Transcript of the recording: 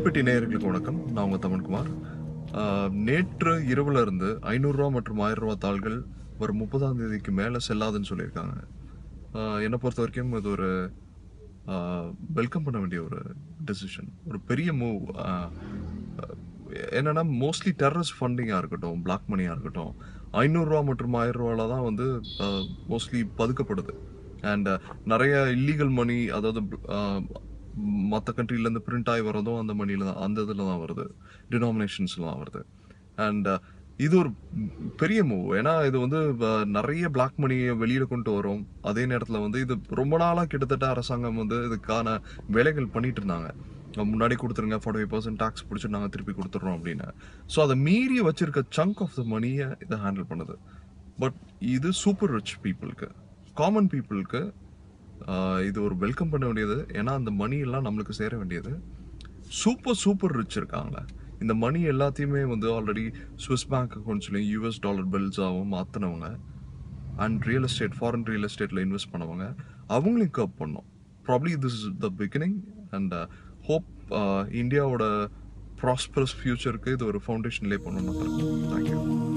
பெட்டி நேயர்களுக்கு வணக்கம் நான் உங்கள் தமிழ்குமார் ஆஹ், நேற்று இரவுல இருந்து ஐநூறுரூவா மற்றும் ஆயிரம் ரூபா தாள்கள் வரும் முப்பதாம் தேதிக்கு மேலே செல்லாதுன்னு சொல்லியிருக்காங்க ஆஹ், என்னை பொறுத்த வரைக்கும் இது ஒரு வெல்கம் பண்ண வேண்டிய ஒரு டெசிஷன் ஒரு பெரிய மூவ் என்னன்னா மோஸ்ட்லி டெரரிஸ்ட் ஃபண்டிங்காக இருக்கட்டும் பிளாக் மணியாக இருக்கட்டும் ஐநூறுரூவா மற்றும் ஆயிரம் ரூபால தான் வந்து மோஸ்ட்லி பதுக்கப்படுது அண்ட் நிறைய இல்லீகல் மணி அதாவது மற்ற கண்ட்ரிலேருந்து பிரிண்ட் ஆகி வரதும் அந்த மணியில் தான் அந்த இதில் தான் வருது டினாமினேஷன்ஸில் தான் வருது அண்ட் இது ஒரு பெரிய மூவ் ஏன்னா இது வந்து அஹ், நிறைய பிளாக் மணியை வெளியில கொண்டு வரும் அதே நேரத்தில் வந்து இது ரொம்ப நாளாக கிட்டத்தட்ட அரசாங்கம் வந்து இதுக்கான வேலைகள் பண்ணிட்டு இருந்தாங்க அஹ் முன்னாடி கொடுத்துருங்க ஃபார்ட்டி ஃபைவ் பர்சன்ட் டாக்ஸ் பிடிச்சி நாங்கள் திருப்பி கொடுத்துட்றோம் அப்படின்னு ஸோ அதை மீறி வச்சிருக்க சங்க் ஆஃப் த மணியை இதை ஹேண்டில் பண்ணுது பட் இது சூப்பர் ரிச் பீப்புளுக்கு காமன் பீப்புளுக்கு இது ஒரு வெல்கம் பண்ண வேண்டியது ஏன்னா அந்த மணி எல்லாம் நம்மளுக்கு சேர வேண்டியது சூப்பர் சூப்பர் ரிச் இருக்காங்களே இந்த மணி எல்லாத்தையுமே வந்து ஆல்ரெடி ஸ்விஸ் பேங்க் அக்கௌண்ட்ஸ்லையும் யூஎஸ் டாலர் பில்ஸாகவும் மாற்றினவங்க and real estate foreign real எஸ்டேட்டில் இன்வெஸ்ட் பண்ணவங்க அவங்களையும் கப் பண்ணோம் probably this is the beginning and hope இந்தியாவோட ப்ராஸ்பரஸ் ஃபியூச்சருக்கு இது ஒரு ஃபவுண்டேஷன் லே பண்ணணும் தேங்க்யூ